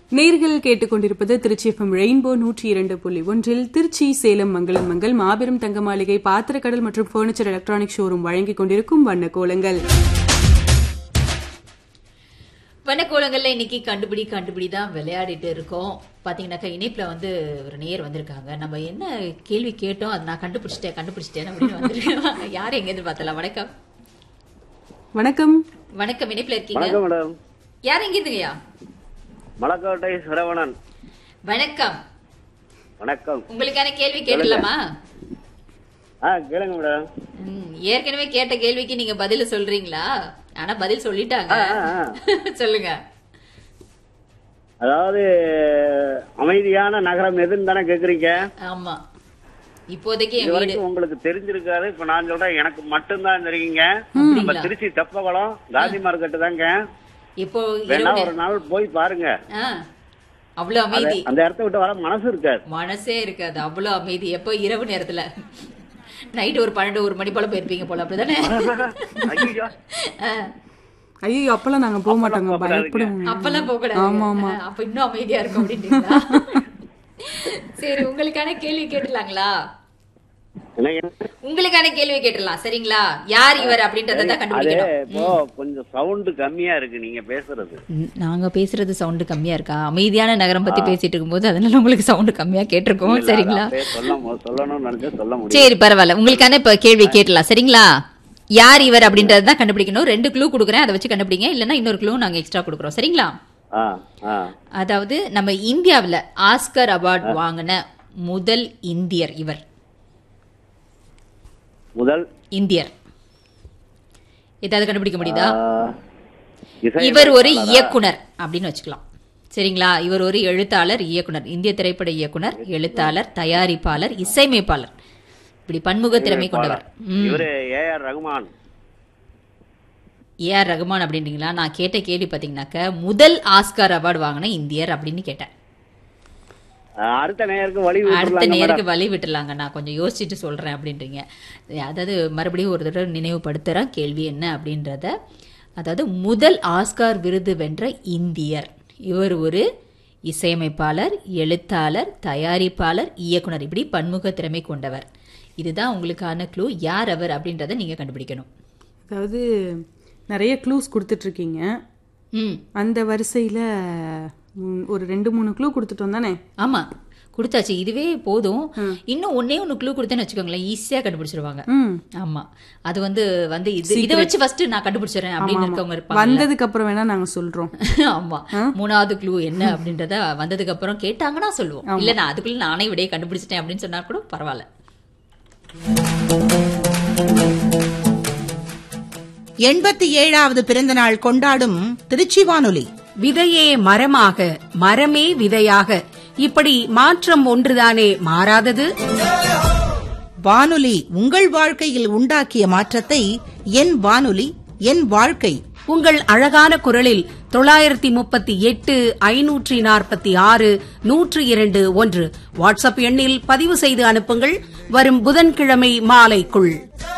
நேர்கள் கேட்டுக்கொண்டிருப்பது Trichy FM rainbow நூற்றி இரண்டு புள்ளி ஒன்றில் திருச்சி சேலம் மங்களம் மங்கள் மாபெரும் தங்க மாளிகை பாத்திரக்கடல் மற்றும் பர்னிச்சர் எலக்ட்ரானிக் ஷோரூம் வழங்கிக் கொண்டிருக்கும் வண்ண கோலங்கள் வனக்கோலங்கள்ல இன்னைக்கு கண்டுபிடி கண்டுபிடி தான் விளையாடிட்டு இருக்கோம் பாத்தீங்கன்னாக்கா இணைப்புல வந்து ஒரு நேர் வந்திருக்காங்க நம்ம என்ன கேள்வி கேட்டோம் அதை நான் கண்டுபிடிச்சிட்டேன் கண்டுபிடிச்சிட்டேன் அப்படின்னு வந்திருக்காங்க யார் எங்க இருந்து பார்த்தலாம் வணக்கம் வணக்கம் வணக்கம் இணைப்புல இருக்கீங்க வணக்கம் மேடம் யார் எங்க இருந்துங்கய்யா மலக்கோட்டை சரவணன் வணக்கம் வணக்கம் உங்களுக்கான கேள்வி கேட்டலாமா ஆ கேளுங்க மேடம் ம், ஏற்கனவே கேட்ட கேள்விக்கு நீங்க பதில் சொல்றீங்களா ஆனா பதில் சொல்லிட்டாங்க ஆ, ஆ. சொல்லுங்க அதாவது அமைதியான நகரம் எதுன்னு தானே கேக்குறீங்க ஆமா இப்போதைக்கு இது என் வீடு வரைக்கும் உங்களுக்கு தெரிஞ்சிருக்காரு இப்ப நான் சொல்றேன் எனக்கு மட்டும்தான் தெரியுங்க நம்ம அப்படிங்களா? திருச்சி தெப்பகுளம் காந்தி மார்க்கெட்டு தாங்க இப்போ வேணா இரவு ஒரு நாள் போய் பாருங்க ஆ, அவ்வளவு அமைதி அந்த இடத்த விட்டு வர மனசு இருக்காது மனசே இருக்காது அவ்வளவு அமைதி எப்போ இரவு நேரத்துல நைட் ஒரு பன்னெண்டு ஒரு மணி போல போயிருப்பீங்க போல அப்படிதானே ஐயோ ஆ, ஐயோ அப்பெல்லாம் நாங்க போக மாட்டோங்க போகக்கூடாதுங்க. பயப்படுவோம் அப்பெல்லாம் போக கூடாது ஆமா, ஆமா. ஆ, அப்ப இன்னும் அமைதியா இருக்கும் அப்படின்றீங்களா சரி உங்களுக்கான கேள்வி கேட்டுலாங்களா என்னங்க? உங்களுக்கான கேள்வி கேட்டுடலாம் சரிங்களா யார் இவர் அப்படின்றத தான் அது கண்டுபிடிக்கணும் இப்போ கொஞ்சம் சவுண்ட் கம்மியா இருக்கு நீங்க பேசுறது ம், நாங்க பேசுறது சவுண்ட் கம்மியா இருக்கா அமைதியான நகரம் பத்தி பேசிட்டு இருக்கும்போது அதனால உங்களுக்கு சவுண்ட் கம்மியா கேட்டிருக்கோம் இல்ல, சரிங்களா அது அப்படியே சொல்ல சொல்லணும்னு நினைச்சா சொல்ல முடியும் சரி பரவாயில்ல உங்களுக்கான இப்ப கேள்வி கேட்டலாம் சரிங்களா யார் இவர் அப்படின்றத தான் கண்டுபிடிக்கணும் ரெண்டு க்ளூ கொடுக்குறேன் அதை வச்சு கண்டுபிடிங்க இல்லைன்னா இன்னொரு க்ளூ நாங்க எக்ஸ்ட்ரா கொடுக்குறோம் சரிங்களா ஆ ஆ அதாவது நம்ம இந்தியாவுல ஆஸ்கர் அவார்ட் வாங்கின முதல் இந்தியர் இவர் முதல் இந்தியர் ஏதாவது கண்டுபிடிக்க முடியுதா ஆ, இசை இவர் ஒரு இயக்குனர் அப்படின்னு வச்சுக்கலாம் சரிங்களா இவர் ஒரு எழுத்தாளர் இயக்குனர் இந்திய திரைப்பட இயக்குனர் எழுத்தாளர் தயாரிப்பாளர் இசையமைப்பாளர் இப்படி பன்முக திறமை கொண்டவர் ம். இவரு A R Rahman A R Rahman அப்படின்றீங்களா நான் கேட்ட கேள்வி பார்த்தீங்கன்னாக்க முதல் ஆஸ்கார் அவார்டு வாங்கின இந்தியர் அப்படின்னு கேட்டேன் ஆ, அடுத்த நேருக்கு வழி அடுத்த விட்டுறலாங்க நேருக்கு வழி விட்டுலாங்க நான் கொஞ்சம் யோசிச்சுட்டு சொல்றேன் அப்படின்றீங்க அதாவது மறுபடியும் ஒரு தடவை நினைவுபடுத்துறேன் கேள்வி என்ன அப்படின்றத அதாவது முதல் ஆஸ்கார் விருது வென்ற இந்தியர் இவர் ஒரு இசையமைப்பாளர் எழுத்தாளர் தயாரிப்பாளர் இயக்குனர் இப்படி பன்முக திறமை கொண்டவர் இதுதான் உங்களுக்கான க்ளூ யார் அவர் அப்படின்றத நீங்க கண்டுபிடிக்கணும் அதாவது நிறைய க்ளூஸ் கொடுத்துட்டு இருக்கீங்க ம் அந்த வரிசையில ம், ஒரு ரெண்டு மூணு க்ளூ கொடுத்துட்டோம் தானே ஆமா கொடுத்தாச்சு இதுவே போதும் இன்னும் ஒன்னே ஒன்னு க்ளூ கொடுத்தேன்னு வச்சுக்கோங்களேன் ஈஸியா கண்டுபிடிச்சிருவாங்க ம் ஆமா அது வந்து வந்து இது இதை வச்சு ஃபர்ஸ்ட் நான் கண்டுபிடிச்சிடுறேன் அப்படின்னு இருக்கவங்க இருப்பாங்க வந்ததுக்கு அப்புறம் வேணா நாங்க சொல்றோம் ஆமா மூணாவது க்ளூ என்ன அப்படின்றத வந்ததுக்கு அப்புறம் கேட்டாங்கன்னா சொல்லுவோம் இல்ல நான் அதுக்குள்ள நானே விடையை கண்டுபிடிச்சிட்டேன் அப்படின்னு சொன்னா கூட பரவாயில்ல எண்பத்தி ஏழாவது பிறந்தநாள் கொண்டாடும் திருச்சி வானொலி விதையே மரமாக மரமே விதையாக இப்படி மாற்றம் ஒன்றுதானே மாறாதது வானொலி உங்கள் வாழ்க்கையில் உண்டாக்கிய மாற்றத்தை என் வானொலி என் வாழ்க்கை உங்கள் அழகான குரலில் தொள்ளாயிரத்தி முப்பத்தி எட்டு ஐநூற்றி நாற்பத்தி ஆறு நூற்று இரண்டு ஒன்று வாட்ஸ்அப் எண்ணில் பதிவு செய்து அனுப்புங்கள் வரும் புதன்கிழமை மாலைக்குள்